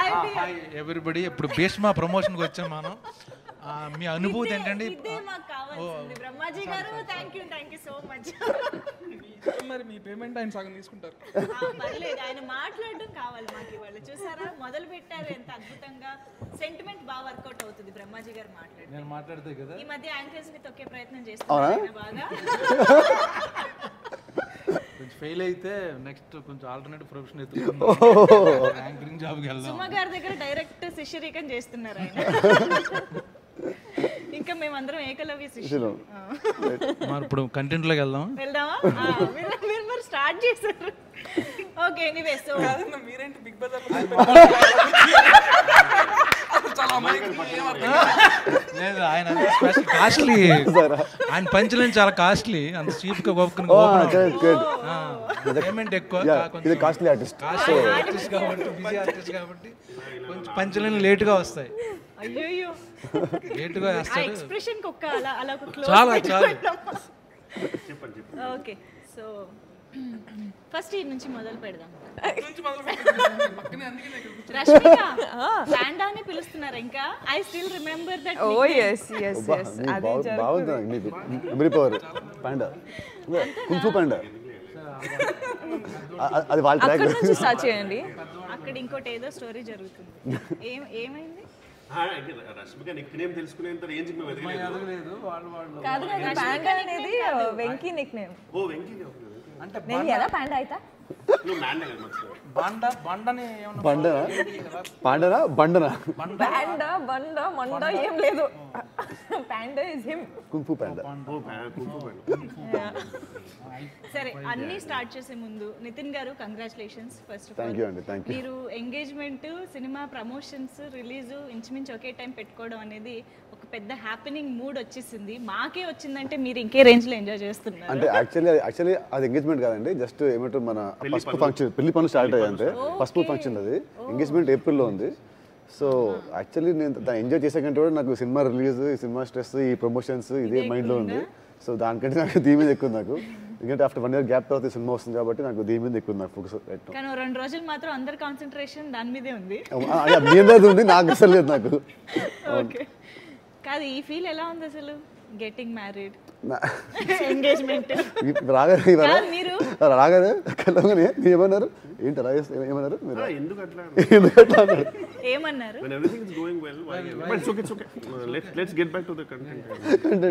Hi everybody ఇప్పుడు భీష్మ ప్రమోషన్కి వచ్చాం మనం ఆ, మీ అనుభూతి ఏంటండి ఇదే మాకు కావాల్సింది బ్రహ్మాజీ గారు thank you thank you so much మరి మీ పేమెంట్ ఆయన సగం తీసుకుంటారు పర్లేదు ఆయన మాట్లాడడం కావాలి మాకు ఇవాళ చూసారా మొదలు పెట్టారు ఎంత అద్భుతంగా సెంటిమెంట్ బాగా వర్కౌట్ అవుతుంది బ్రహ్మాజీ గారు మాట్లాడి నేను మాట్లాడితే కదా ఈ మధ్య యాంకర్స్ ని తొక్కే ప్రయత్నం చేస్తున్నారు ఆయన బాగా కొంచెం ఫెయిల్ అయితే నెక్స్ట్ కొంచెం ఆల్టర్నేటివ్ ప్రొఫెషన్ ఎత్తుకుంటాం యాంకరింగ్ జాబ్కి వెళ్దాం సుమ గారి దగ్గర డైరెక్ట్ శిష్యరికం చేస్తున్నారు ఆయన ఇంకా మేమందరం ఏకలవ్య శిష్యులు ఆ. మరి ఇప్పుడు కంటెంట్లోకి వెళ్దాం వెళ్దామా ఆ, మీరు మీరు మరి స్టార్ట్ చేశారు ఓకే ఎనీవే సో కాదన్న మీరేంటి బిగ్ బజార్ చాలా అమాయకులు, ఏం అర్థం లేదు ఆయన స్పెషల్ కాస్ట్లీ ఆయన పంచలేని చాలా కాస్ట్లీ అంత చీప్ గా ఓపెన్ పేమెంట్ ఎక్కువ ఇది కాస్ట్లీ ఆర్టిస్ట్ కాస్ట్లీ ఆర్టిస్ట్ కాబట్టి బిజీ ఆర్టిస్ట్ కాబట్టి కొంచెం పంచలేని లేటుగా వస్తాయి అయ్యో లేటుగా ఆ వేస్తాడు ఎక్స్ప్రెషన్ కి ఒక్క అలా అలా ఒక క్లోజ్ చాలా, చాలా. ఓకే సో ఫస్ట్ ఈ నుంచి మొదలు పెడదాం నుంచి మొదలు పెట్టండి. పక్కనే అందుకే నాకు రష్మిక పాండా అని పిలుస్తున్నారు ఇంకా I still remember that oh yes yes yes అది బాగుంది నాకు మీకు memory power Panda Kung Fu Panda అది వాళ్ళ ట్రాక్ అక్కడ నుంచి స్టార్ట్ చేయండి అక్కడ ఇంకోటి ఏదో స్టోరీ జరుగుతుంది ఏం ఏమైంది రష్మిక నిక్ నేమ్ తెలుసుకునేంత రేంజ్ మేము ఎదగలేదు ఎదగలేదు వాళ్ళు వాళ్ళు కాదు కానీ పాండా అనేది Venky nick name oh Venky అంటే నేను ఎలా పాండా అయితా నువ్వు మ్యాన్ కదా మర్చిపో బండ బండని ఏమన్నా బండనా పాండనా బండనా పాండా బండ మండ ఏం లేదు Panda is him Kung Fu Panda oh బ్యా- కుంఫు పైన. సరే అన్ని స్టార్ట్ చేసే ముందు నితిన్ గారు congratulations first of thank you అండి థ్యాంక్ యూ మీరు ఎంగేజ్మెంట్ సినిమా ప్రమోషన్స్ రిలీజ్ ఇంచుమించు ఒకే టైం పెట్టుకోవడం అనేది ఒక పెద్ద హ్యాపెనింగ్ మూడ్ వచ్చేసింది మాకే వచ్చిందంటే మీరు ఇంకే రేంజ్ లో ఎంజాయ్ చేస్తున్నారు అంటే యాక్చువల్లీ యాక్చువల్లీ అది ఎంగేజ్మెంట్ కాదండి జస్ట్ ఏమంటారు మన పసుపు ఫంక్షన్ పెళ్లి పనులు స్టార్ట్ అయ్యాయి అంతే పసుపు ఫంక్షన్ అది ఎంగేజ్మెంట్ ఏప్రిల్లో ఉంది సో యాక్చువల్లీ నేను దాన్ని ఎంజాయ్ చేసే కంటే కూడా నాకు సినిమా రిలీజ్ ఈ సినిమా స్ట్రెస్ ఈ ప్రమోషన్స్ ఇదే మైండ్లో ఉంది సో దానికంటే నాకు దీని మీద ఎక్కువ ఉంది నాకు ఎందుకంటే ఆఫ్టర్ వన్ ఇయర్ గ్యాప్ తర్వాత ఈ సినిమా వస్తుంది కాబట్టి నాకు దీని మీద ఎక్కువ ఉంది నాకు ఫోకస్ పెట్టడం కానీ ఓ రెండు రోజులు మాత్రం అందరి కాన్సన్ట్రేషన్ దాని మీదే ఉంది మీ అందరిది ఉంది నాకు అసలు లేదు నాకు ఓకే కాదు ఈ ఫీల్ ఎలా ఉంది అసలు గెటింగ్ మ్యారీడ్ నా- ఎంగేజ్మెంట్ ఇవి రాగానే ఇవాళ కాదు మీరు రాగానే కలవగానే ఏమన్నారు ఏంటి అలా చేస్తే ఏమన్నారు మీరు ఆ, ఎందుకు అట్లా ఎందుకు అట్లా అన్నారు ఏమన్నారు when everything is going well why, but it's okay it's okay Uh, let's let's get back to the content అంటే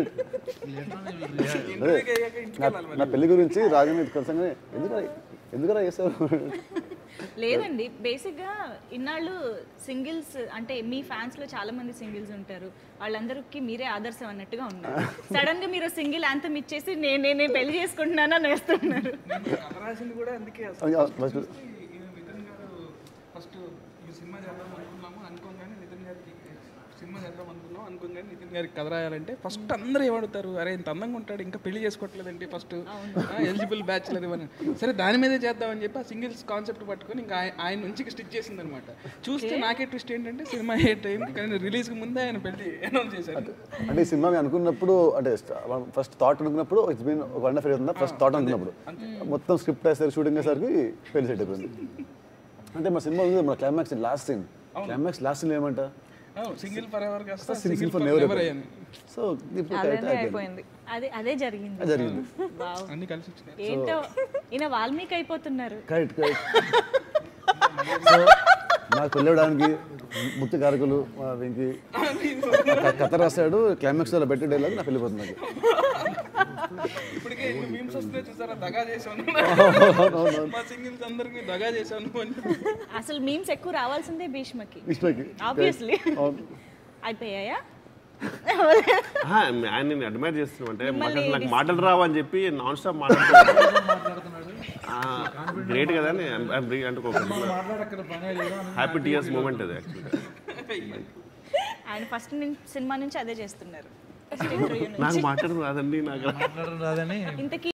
నా- నా పెళ్లి గురించి రాగానే కలిసంగానే ఎందుకు ఎందుకలా చేస్తారు లేదండి బేసిక్ గా ఇన్నాళ్ళు సింగిల్స్ అంటే మీ ఫ్యాన్స్ లో చాలా మంది సింగిల్స్ ఉంటారు వాళ్ళందరికీ మీరే ఆదర్శం అన్నట్టుగా ఉన్నారు సడన్ గా మీరు సింగిల్ అంతం ఇచ్చేసి నేను నేను పెళ్లి చేసుకుంటున్నాను అని వేస్తున్నారు కథ రాసింది కూడా అందుకే అసలు ఫస్ట్ ఈ నితిన్ గారు ఫస్ట్ ఈ సినిమా చేద్దాం అనుకున్నాము అనుకోగానే నితిన్ గారికి సినిమా చేద్దాం అనుకున్నాం అనుకోగానే నితిన్ గారికి కథ రాయాలంటే ఫస్ట్ అందరూ ఏమడుగుతారు అరే ఇంత అందంగా ఉంటాడు ఇంకా పెళ్లి చేసుకోవట్లేదండి ఫస్ట్ ఎలిజిబుల్ బ్యాచులర్ ఇవన్నీ సరే దాని మీదే చేద్దామని చెప్పి ఆ సింగిల్స్ కాన్సెప్ట్ పట్టుకొని ఇంకా ఆయ- ఆయన నుంచి స్టిచ్ చేసింది అనమాట చూస్తే నాకే ట్విస్ట్ ఏంటంటే సినిమా ఏ టైం కానీ రిలీజ్కి ముందే ఆయన పెళ్లి అనౌన్స్ చేశారు అంటే ఈ సినిమా మేము అనుకున్నప్పుడు అంటే ఫస్ట్ థాట్ అనుకున్నప్పుడు ఇట్స్ బీన్ ఒక వన్ ఫీల్ అవుతుందా ఫస్ట్ థాట్ అనుకున్నప్పుడు మొత్తం స్క్రిప్ట్ వేసరికి షూటింగ్ వేసరికి పెళ్లి సెట్ అయిపోయింది అంటే మా సినిమా ఉంది మన climax last scene climax last scene ఏమంట సింగిల్ ఫర్ ఎవర్ కాస్త single single for for never ever అయ్యాను సో ఇప్పుడు అదే correct అయిపోయింది. అయిపోయింది అదే అదే జరిగింది జరిగింది వావ్. అన్ని కలిసి వచ్చినాయి ఏంటో ఈయన వాల్మీకి అయిపోతున్నారు కరెక్ట్ కరెక్ట్ సో నాకు వెళ్ళడానికి ముఖ్య కారకులు మా వెంకి క- కథ రాశాడు క్లైమాక్స్ లో పెట్టే డైలాగ్ నాకు వెళ్ళిపోతుంది నాకు ఇప్పటికే మీమ్స్ వస్తున్నాయి చూసారా దగా చేశాను మా సింగిల్స్ అందరికి దగా చేశాను అని అసలు మీమ్స్ ఎక్కువ రావాల్సిందే భీష్మకి విష్ణుకి ఆబ్వియస్లీ అవును. అయిపోయాయా ఆహా, ఆయన నేను అడ్మైర్ చేస్తున్నాం అంటే మాకు అసలు నాకు మాటలు రావు అని చెప్పి నాన్ స్టాప్ మాట్లాడుతున్నాడు గ్రేట్ కదా అని అంటే ఒక మాట్లాడక్కడ పనే లేదు హ్యాపీ టీయర్స్ మూమెంట్ అది యాక్చువల్గా ఆయన ఫస్ట్ సినిమా నుంచి అదే చేస్తున్నారు ఫస్ట్ ఇంటర్వ్యూ నాకు మాట్లాడదు రాదండి నాకు మాట్లాడడం రాదని ఇంతకీ